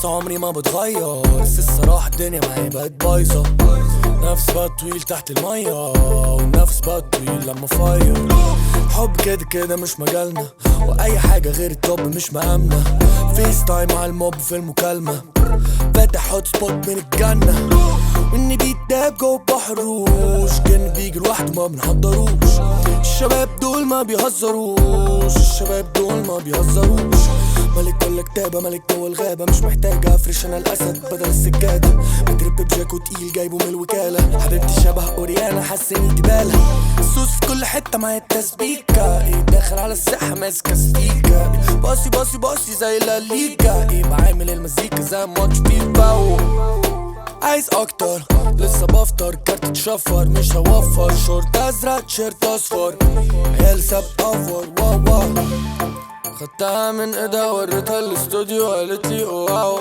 بس عمري ما بتغير بس الصراحة الدنيا معايا بقت بايظة نفس بقى طويل تحت المية ونفس بقى طويل لما فاير حب كده كده مش مجالنا واي حاجة غير التوب مش مأمنة فيس تايم على الموب في المكالمة فاتح هوت سبوت من الجنة واني بيتداب جو بحر روش كان بيجي لوحده ما بنحضروش الشباب دول ما بيهزروش الشباب دول ما بيهزروش ملك ولا كتابة ملك جوه الغابة مش محتاج افرش انا الاسد بدل السجادة بجرب بجاكو تقيل جايبه من الوكالة حبيبتي شبه اوريانا حسني دبالة السوس في كل حتة مع التسبيكة ايه داخل على الساحة ماسكة سبيكة إيه باصي باصي باصي زي الليجا ايه بعامل المزيكا زي ماتش فيفا عايز اكتر لسه بفطر كارت تشفر مش هوفر شورت ازرق تيشيرت اصفر عيال ساب افور واو واو خدتها من ايدها وريتها الاستوديو قالت لي واو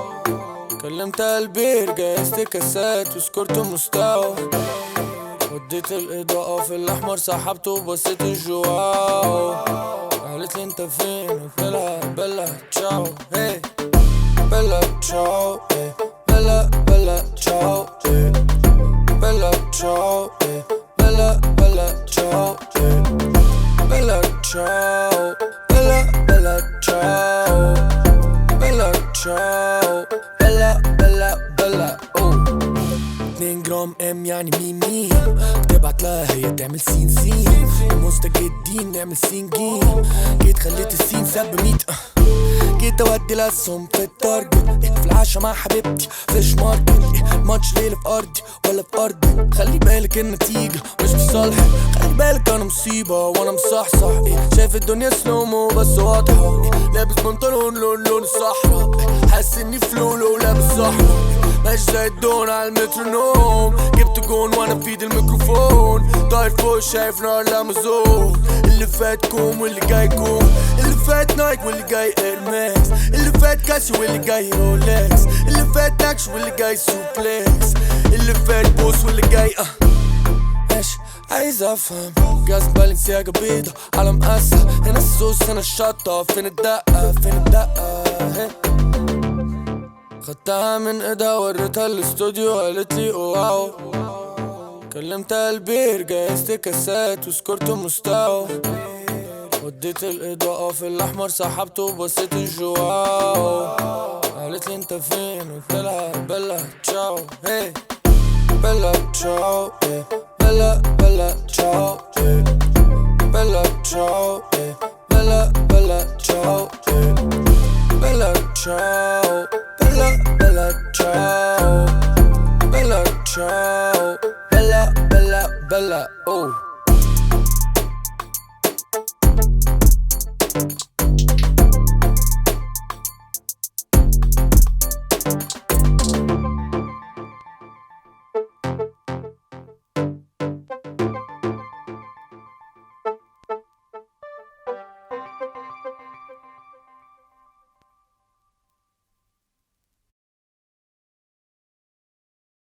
كلمتها البير جهزت كاسات وسكرت مستوى وديت الاضاءة في الاحمر سحبته وبصيت الجواو قالت لي انت فين قلت لها بلا تشاو هي بلا تشاو هي بلا بلا تشاو هي بلا تشاو هي بلا بلا تشاو هي بلا تشاو بلا بلا تشاو بلا تشاو بلا بلا بلا اوه اتنين جرام ام يعني مين مين تبعت لها هي تعمل سين سين مستجدين نعمل سين جيم جيت خليت السين سب ميت جيت اودي الاسهم في التارجت في العشا مع حبيبتي فيش ماركت ماتش ليلة في ارضي ولا في ارضك خلي بالك النتيجة مش في صالحك خلي بالك انا مصيبة وانا مصحصح إيه شايف الدنيا سلومو بس واضحة إيه لابس بنطلون لون لون الصحراء إيه حاسس اني فلولو لابس صحراء ماشي زي الدون على المترونوم جبت جون وانا في ايد الميكروفون طاير فوق شايف نار الامازون اللي فات كوم واللي جاي كوم اللي فات نايك واللي جاي ايرماكس اللي فات كاسي واللي جاي رولكس اللي فات نكش واللي جاي سوبلكس اللي فات بوس واللي جاي اه ماشي عايز افهم جاز بالنسياجا بيضة على مقاسة هنا الصوص هنا الشطة فين الدقة فين الدقة هي خدتها من ايدها وريتها الاستوديو قالت لي واو كلمتها البير جهزت كاسات وسكرت مستوى وديت الاضاءة في الاحمر سحبته وبصيت الجواو قالت لي انت فين قلت لها بلا تشاو هي بلا تشاو هي بلا بلا تشاو هي بلا تشاو هي بلا بلا تشاو هي بلا تشاو بلا بلا تشاو بلا تشاو بلا بلا بلا اوه